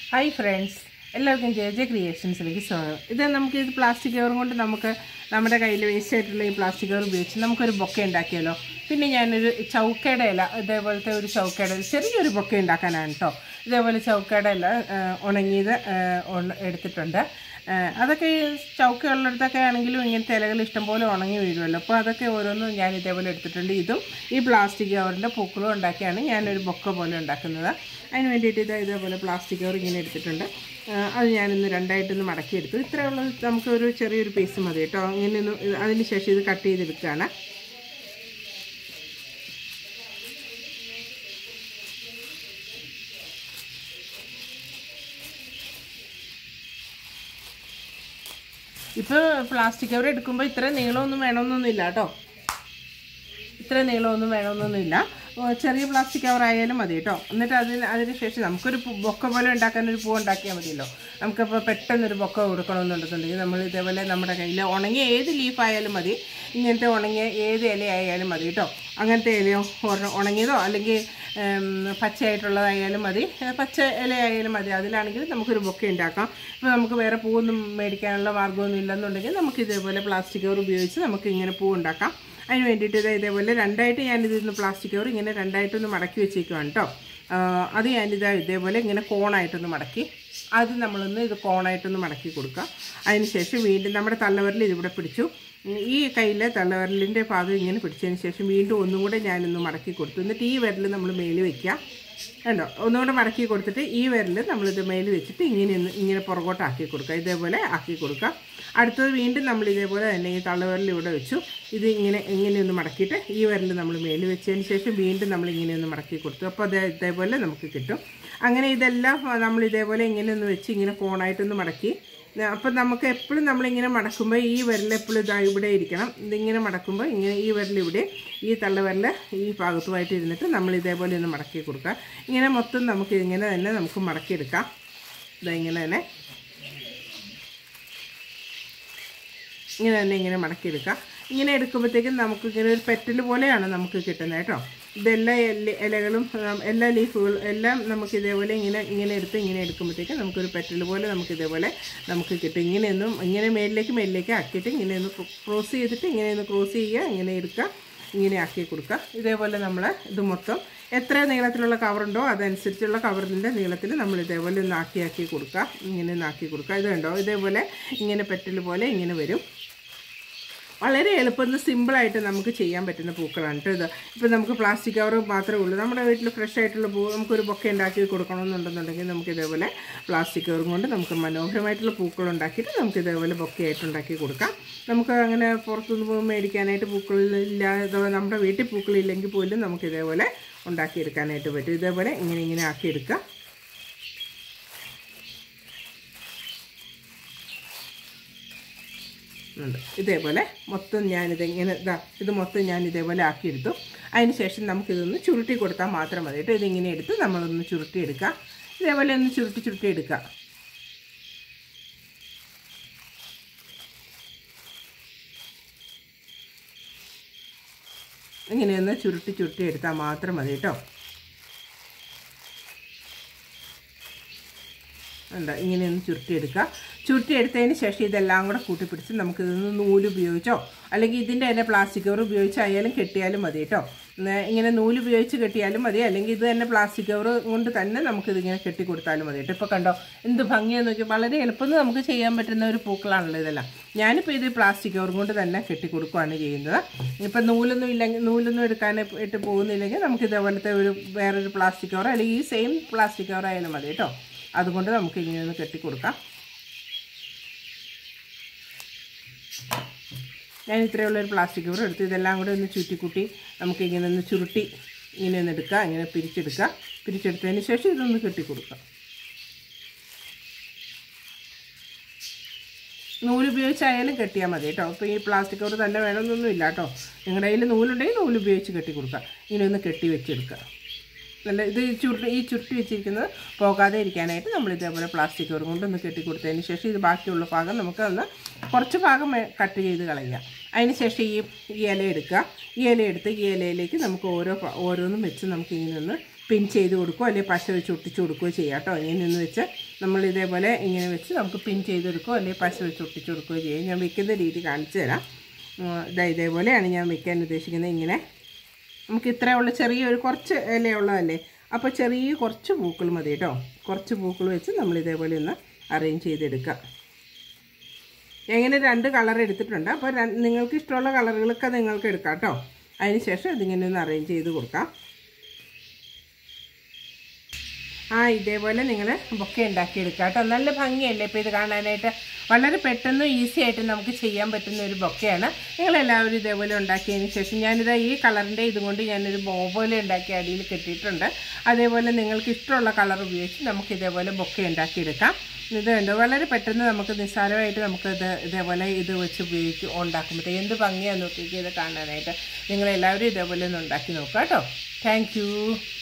hi friends എല്ലാവർക്കും J J ക്രിയേഷൻസിലേക്ക് സ്വാഗതം ഇത് നമുക്ക് ഇത് പ്ലാസ്റ്റിക് കവറും കൊണ്ട് നമുക്ക് നമ്മുടെ കയ്യിൽ വേസ്റ്റ് ആയിട്ടുള്ള ഈ പ്ലാസ്റ്റിക് കവർ ഉപയോഗിച്ച് നമുക്കൊരു ബൊക്കെ ഉണ്ടാക്കിയല്ലോ പിന്നെ ഞാനൊരു ചൗക്കയുടെ ഇല ഇതേപോലത്തെ ഒരു ചൗക്കയുടെ ഇല ചെറിയൊരു ബൊക്കെ ഉണ്ടാക്കാനാണ് കേട്ടോ ഇതേപോലെ ചൗക്കയുടെ ഇല ആ, ഉണങ്ങിയത് ആ, ഉണ- എടുത്തിട്ടുണ്ട് ആ, അതൊക്കെ ഈ ചൗക്ക ഉള്ളിടത്തൊക്കെ ആണെങ്കിലും ഇങ്ങനത്തെ ഇലകൾ ഇഷ്ടംപോലെ ഉണങ്ങി വീഴുമല്ലോ അപ്പോൾ അതൊക്കെ ഓരോന്നും ഞാൻ ഇതേപോലെ എടുത്തിട്ടുണ്ട് ഇതും ഈ പ്ലാസ്റ്റിക് കവറിൻ്റെ പൂക്കളും ഉണ്ടാക്കിയാണ് ഞാനൊരു ബൊക്ക പോലെ ഉണ്ടാക്കുന്നത് അതിന് വേണ്ടിയിട്ട് ഇത് ഇതേപോലെ പ്ലാസ്റ്റിക് കവർ ഇങ്ങനെ എടുത്തിട്ടുണ്ട് ആ, അത് ഞാനിന്ന് രണ്ടായിട്ടൊന്ന് മടക്കിയെടുത്തു ഇത്രയുള്ള നമുക്കൊരു ചെറിയൊരു പീസ് മതി കേട്ടോ ഇങ്ങനെ ഒന്ന് ഇത് അതിന് ശേഷം ഇത് കട്ട് ചെയ്തെടുക്കുകയാണ് ഇപ്പോൾ പ്ലാസ്റ്റിക് കവർ എടുക്കുമ്പോൾ ഇത്ര നീളമൊന്നും വേണമെന്നൊന്നുമില്ല കേട്ടോ ഇത്ര നീളമൊന്നും വേണമെന്നൊന്നുമില്ല ഓ, ചെറിയ പ്ലാസ്റ്റിക് കവർ ആയാലും മതി കേട്ടോ എന്നിട്ട് അതിന് അതിന് ശേഷം നമുക്കൊരു പൂ- ബൊക്ക പോലെ ഉണ്ടാക്കാൻ ഒരു പൂ ഉണ്ടാക്കിയാൽ മതിയല്ലോ നമുക്കിപ്പോൾ പെട്ടെന്നൊരു ബൊക്ക കൊടുക്കണമെന്നുണ്ടെന്നുണ്ടെങ്കിൽ നമ്മൾ ഇതേപോലെ നമ്മുടെ കയ്യിൽ ഉണങ്ങിയ ഏത് ലീഫ് ആയാലും മതി ഇങ്ങനത്തെ ഉണങ്ങിയ ഏത് ഇല ആയാലും മതി കേട്ടോ അങ്ങനത്തെ ഇലയോ ഒരെണ്ണം ഉണങ്ങിയതോ അല്ലെങ്കിൽ ഉം, പച്ചയായിട്ടുള്ളതായാലും മതി ഏ, പച്ച ഇല ആയാലും മതി അതിലാണെങ്കിൽ നമുക്കൊരു ബൊക്കെ ഉണ്ടാക്കാം ഇപ്പോൾ നമുക്ക് വേറെ പൂവൊന്നും മേടിക്കാനുള്ള മാർഗ്ഗമൊന്നും ഇല്ലെന്നുണ്ടെങ്കിൽ നമുക്ക് ഇതേപോലെ പ്ലാസ്റ്റിക് കവർ ഉപയോഗിച്ച് നമുക്ക് ഇങ്ങനെ പൂ ഉണ്ടാക്കാം അതിന് വേണ്ടിയിട്ട് ഇത് ഇതേപോലെ രണ്ടായിട്ട് ഞാനിതിന്ന് പ്ലാസ്റ്റിക് കവർ ഇങ്ങനെ രണ്ടായിട്ടൊന്ന് മടക്കി വെച്ചേക്കുവാണ് കേട്ടോ ആ, അത് ഞാനിത് ഇതേപോലെ ഇങ്ങനെ കോണായിട്ടൊന്ന് മടക്കി അത് നമ്മളൊന്ന് ഇത് കോണായിട്ടൊന്ന് മടക്കി കൊടുക്കുക അതിന് ശേഷം വീണ്ടും നമ്മുടെ തള്ളവരൽ ഇതിവിടെ പിടിച്ചു ഉം, ഈ കയ്യിലെ തള്ളവരലിൻ്റെ ഭാഗം ഇങ്ങനെ പിടിച്ചതിന് ശേഷം വീണ്ടും ഒന്നും കൂടെ ഞാനൊന്ന് മടക്കി കൊടുത്തു എന്നിട്ട് ഈ വിരൽ നമ്മൾ മേലിൽ വെക്കുക കണ്ടോ ഒന്നുകൂടെ മടക്കി കൊടുത്തിട്ട് ഈ വിരൽ നമ്മളിത് മേലിൽ വെച്ചിട്ട് ഇങ്ങനെ ഒന്ന് ഇങ്ങനെ പുറകോട്ടാക്കി കൊടുക്കുക ഇതേപോലെ ആക്കി കൊടുക്കുക അടുത്തത് വീണ്ടും നമ്മൾ ഇതേപോലെ തന്നെ ഈ തള്ളവിരൽ ഇവിടെ വെച്ചു ഇത് ഇങ്ങനെ ഇങ്ങനെ ഒന്ന് മടക്കിയിട്ട് ഈ വിരൽ നമ്മൾ മേലിൽ വെച്ചതിന് ശേഷം വീണ്ടും നമ്മൾ ഇങ്ങനെ ഒന്ന് മടക്കി കൊടുത്തു അപ്പോൾ അത് ഇതേപോലെ നമുക്ക് കിട്ടും അങ്ങനെ ഇതെല്ലാം നമ്മൾ ഇതേപോലെ ഇങ്ങനെ ഒന്ന് വെച്ച് ഇങ്ങനെ കോണായിട്ടൊന്ന് മടക്കി അപ്പം നമുക്ക് എപ്പോഴും നമ്മളിങ്ങനെ മടക്കുമ്പോൾ ഈ വിരൽ എപ്പോഴും ഇതാ ഇവിടെ ഇരിക്കണം ഇതിങ്ങനെ മടക്കുമ്പോൾ ഇങ്ങനെ ഈ വിരൽ ഇവിടെ ഈ തള്ളവിരൽ ഈ ഭാഗത്തുമായിട്ട് ഇരുന്നിട്ട് നമ്മൾ ഇതേപോലെ ഒന്ന് മടക്കി കൊടുക്കുക ഇങ്ങനെ മൊത്തം നമുക്ക് ഇങ്ങനെ തന്നെ നമുക്ക് മടക്കിയെടുക്കാം ഇതാ ഇങ്ങനെ തന്നെ ഇങ്ങനെ തന്നെ ഇങ്ങനെ മടക്കിയെടുക്കാം ഇങ്ങനെ എടുക്കുമ്പോഴത്തേക്കും നമുക്ക് ഇങ്ങനെ ഒരു പെറ്റൽ പോലെയാണ് നമുക്ക് കിട്ടുന്നത് കേട്ടോ ഇതെല്ലാ ഇല- ഇലകളും ഉം, എല്ലാ ലീഫുകളും എല്ലാം നമുക്ക് ഇതേപോലെ ഇങ്ങനെ ഇങ്ങനെ എടുത്ത് ഇങ്ങനെ എടുക്കുമ്പോഴത്തേക്കും നമുക്കൊരു പെറ്റൽ പോലെ നമുക്ക് ഇതേപോലെ നമുക്ക് കിട്ടും ഇങ്ങനെയൊന്നും ഇങ്ങനെ മേലിലേക്ക് മേലിലേക്ക് ആക്കിയിട്ട് ഇങ്ങനെ ഒന്ന് ക്രോസ് ചെയ്തിട്ട് ഇങ്ങനെ ഒന്ന് ക്രോസ് ചെയ്യുക ഇങ്ങനെ എടുക്കുക ഇങ്ങനെ ആക്കി കൊടുക്കുക ഇതേപോലെ നമ്മൾ ഇത് മൊത്തം എത്ര നീളത്തിലുള്ള കവറുണ്ടോ അതനുസരിച്ചുള്ള കവറിൻ്റെ നീളത്തിൽ നമ്മൾ ഇതേപോലെ ഒന്ന് ആക്കി ആക്കി കൊടുക്കുക ഇങ്ങനെ ഒന്ന് ആക്കി കൊടുക്കുക ഇത് കണ്ടോ ഇതേപോലെ ഇങ്ങനെ പെറ്റൽ പോലെ ഇങ്ങനെ വരും വളരെ എളുപ്പത്തിൽ സിമ്പിളായിട്ട് നമുക്ക് ചെയ്യാൻ പറ്റുന്ന പൂക്കളാണ് കേട്ടോ ഇത് ഇപ്പം നമുക്ക് പ്ലാസ്റ്റിക് കവർ മാത്രമേ ഉള്ളൂ നമ്മുടെ വീട്ടിൽ ഫ്രഷ് ആയിട്ടുള്ള പൂ നമുക്കൊരു ബൊക്കെ ഉണ്ടാക്കി കൊടുക്കണമെന്നുണ്ടെന്നുണ്ടെങ്കിൽ നമുക്ക് ഇതേപോലെ പ്ലാസ്റ്റിക് കവറും കൊണ്ട് നമുക്ക് മനോഹരമായിട്ടുള്ള പൂക്കൾ ഉണ്ടാക്കിയിട്ട് നമുക്ക് ഇതേപോലെ ബൊക്കെ ആയിട്ട് ഉണ്ടാക്കി കൊടുക്കാം നമുക്ക് അങ്ങനെ പുറത്തുനിന്ന് പോകുമ്പോൾ മേടിക്കാനായിട്ട് പൂക്കളില്ലാതെ നമ്മുടെ വീട്ടിൽ പൂക്കളില്ലെങ്കിൽ പോലും നമുക്ക് ഇതേപോലെ ഉണ്ടാക്കിയെടുക്കാനായിട്ട് പറ്റും ഇതേപോലെ ഇങ്ങനെ ഇങ്ങനെ ആക്കിയെടുക്കുക ഉണ്ട് ഇതേപോലെ മൊത്തം ഞാനിത് ഇങ്ങനെ ഇതാ ഇത് മൊത്തം ഞാൻ ഇതേപോലെ ആക്കിയെടുത്തു അതിന് ശേഷം നമുക്കിതൊന്ന് ചുരുട്ടി കൊടുത്താൽ മാത്രം മതി കേട്ടോ ഇതിങ്ങനെ എടുത്ത് നമ്മളൊന്ന് ചുരുട്ടി എടുക്കുക ഇതേപോലെ ഒന്ന് ചുരുട്ടി ചുരുട്ടി എടുക്കുക ഇങ്ങനെയൊന്ന് ചുരുട്ടി ചുരുട്ടി എടുത്താൽ മാത്രം മതി കേട്ടോ ഉണ്ട് ഇങ്ങനെയൊന്ന് ചുരുട്ടിയെടുക്കുക ചുരുട്ടിയെടുത്തതിന് ശേഷം ഇതെല്ലാം കൂടെ കൂട്ടിപ്പിടിച്ച് നമുക്കിതൊന്ന് നൂല് ഉപയോഗിച്ചോ അല്ലെങ്കിൽ ഇതിൻ്റെ തന്നെ പ്ലാസ്റ്റിക് കവർ ഉപയോഗിച്ചായാലും കെട്ടിയാലും മതി കേട്ടോ ഉം, ഇങ്ങനെ നൂല് ഉപയോഗിച്ച് കെട്ടിയാലും മതി അല്ലെങ്കിൽ ഇത് തന്നെ പ്ലാസ്റ്റിക് കവർ കൊണ്ട് തന്നെ നമുക്കിതിങ്ങനെ കെട്ടി കൊടുത്താലും മതി കേട്ടോ ഇപ്പോൾ കണ്ടോ എന്ത് ഭംഗിയെന്ന് നോക്കി വളരെ എളുപ്പത്തിൽ നമുക്ക് ചെയ്യാൻ പറ്റുന്ന ഒരു പൂക്കളാണല്ലോ ഇതെല്ലാം ഞാനിപ്പോൾ ഇത് പ്ലാസ്റ്റിക് കവർ കൊണ്ട് തന്നെ കെട്ടി കൊടുക്കുകയാണ് ചെയ്യുന്നത് ഇപ്പം നൂലൊന്നും ഇല്ലെങ്കിൽ നൂലൊന്നും എടുക്കാനായിട്ട് പോകുന്നില്ലെങ്കിൽ നമുക്ക് ഇതേപോലത്തെ ഒരു വേറൊരു പ്ലാസ്റ്റിക് കവർ അല്ലെങ്കിൽ ഈ സെയിം പ്ലാസ്റ്റിക് കവർ ആയാലും മതി കേട്ടോ അതുകൊണ്ട് നമുക്ക് ഇങ്ങനെ ഒന്ന് കെട്ടിക്കൊടുക്കാം ഞാൻ ഇത്രയുള്ള ഒരു പ്ലാസ്റ്റിക് കവർ എടുത്ത് ഇതെല്ലാം കൂടെ ഒന്ന് ചുറ്റിക്കുട്ടി നമുക്ക് ഇങ്ങനെ ഒന്ന് ചുരുട്ടി ഇങ്ങനെ ഒന്ന് എടുക്കുക ഇങ്ങനെ പിരിച്ചെടുക്കുക പിരിച്ചെടുത്തതിന് ശേഷം ഇതൊന്ന് കെട്ടിക്കൊടുക്കുക നൂലുപയോഗിച്ചായാലും കെട്ടിയാൽ മതി കേട്ടോ അപ്പോൾ ഈ പ്ലാസ്റ്റിക് കവർ തന്നെ വേണമെന്നൊന്നും ഇല്ല കേട്ടോ നിങ്ങളുടെ കയ്യിൽ നൂലുണ്ടെങ്കിൽ നൂലുപയോഗിച്ച് കെട്ടി കൊടുക്കുക ഇങ്ങനെ ഒന്ന് കെട്ടി വെച്ചെടുക്കുക നല്ല ഇത് ഈ ചുരുട്ടി ഈ ചുരുട്ടി വെച്ചിരിക്കുന്നത് പോകാതെ ഇരിക്കാനായിട്ട് നമ്മൾ ഇതേപോലെ പ്ലാസ്റ്റിക് കവർ കൊണ്ട് ഒന്ന് കെട്ടി കൊടുത്തതിന് ശേഷം ഇത് ബാക്കിയുള്ള ഭാഗം നമുക്ക് ഒന്ന് കുറച്ച് ഭാഗം വേ- കട്ട് ചെയ്ത് കളയുക അതിന് ശേഷം ഈ ഈ ഇല എടുക്കുക ഈ ഇല എടുത്ത് ഈ ഇലയിലേക്ക് നമുക്ക് ഓരോ പ- ഓരോന്നും വെച്ച് നമുക്ക് ഇങ്ങനെ ഒന്ന് പിൻ ചെയ്ത് കൊടുക്കുകയോ അല്ലെങ്കിൽ പശ വെച്ച് ഒട്ടിച്ച് കൊടുക്കുകയോ ചെയ്യാം കേട്ടോ ഇങ്ങനെ നിന്ന് വെച്ച് നമ്മൾ ഇതേപോലെ ഇങ്ങനെ വെച്ച് നമുക്ക് പിൻ ചെയ്ത് കൊടുക്കുകയോ അല്ലെങ്കിൽ പശ വെച്ച് ഒട്ടിച്ച് കൊടുക്കുകയോ ചെയ്യാം ഞാൻ വെക്കുന്ന രീതി കാണിച്ചു തരാം ഉം, ഇതാ ഇതേപോലെയാണ് ഞാൻ വെക്കാൻ ഉദ്ദേശിക്കുന്നത് ഇങ്ങനെ നമുക്ക് ഇത്രയുള്ള ചെറിയൊരു കുറച്ച് ഇലയുള്ളതല്ലേ അപ്പോൾ ചെറിയ കുറച്ച് പൂക്കൾ മതി കേട്ടോ കുറച്ച് പൂക്കൾ വെച്ച് നമ്മൾ ഇതേപോലെ ഒന്ന് അറേഞ്ച് ചെയ്തെടുക്കാം എങ്ങനെ രണ്ട് കളർ എടുത്തിട്ടുണ്ട് അപ്പോൾ ര- നിങ്ങൾക്ക് ഇഷ്ടമുള്ള കളറുകളൊക്കെ നിങ്ങൾക്ക് എടുക്കാം കേട്ടോ അതിന് ശേഷം ഇതിങ്ങനെ ഒന്ന് അറേഞ്ച് ചെയ്ത് കൊടുക്കാം ആ ഇതേപോലെ നിങ്ങൾ ബൊക്കെ ഉണ്ടാക്കിയെടുക്കുക കേട്ടോ നല്ല ഭംഗിയല്ലേ ഇപ്പോൾ ഇത് കാണാനായിട്ട് വളരെ പെട്ടെന്ന് ഈസി ആയിട്ട് നമുക്ക് ചെയ്യാൻ പറ്റുന്ന ഒരു ബൊക്കെയാണ് നിങ്ങളെല്ലാവരും ഇതേപോലെ ഉണ്ടാക്കിയതിന് ശേഷം ഞാനിത് ഈ കളറിൻ്റെ ഇതും കൊണ്ട് ഞാനൊരു ബോ പോലെ ഉണ്ടാക്കി അടിയിൽ കെട്ടിയിട്ടുണ്ട് അതേപോലെ നിങ്ങൾക്ക് ഇഷ്ടമുള്ള കളർ ഉപയോഗിച്ച് നമുക്ക് ഇതേപോലെ ബൊക്കെ ഉണ്ടാക്കിയെടുക്കാം ഇത് ഉണ്ട് വളരെ പെട്ടെന്ന് നമുക്ക് നിസ്സാരമായിട്ട് നമുക്ക് ഇത് ഇതേപോലെ ഇത് വെച്ച് ഉപയോഗിച്ച് ഉണ്ടാക്കുമ്പോഴത്തേക്ക് എന്ത് ഭംഗിയാണ് നോക്കിയിട്ട് ഇത് കാണാനായിട്ട് നിങ്ങളെല്ലാവരും ഇതേപോലെ ഒന്ന് ഉണ്ടാക്കി നോക്കുക കേട്ടോ താങ്ക്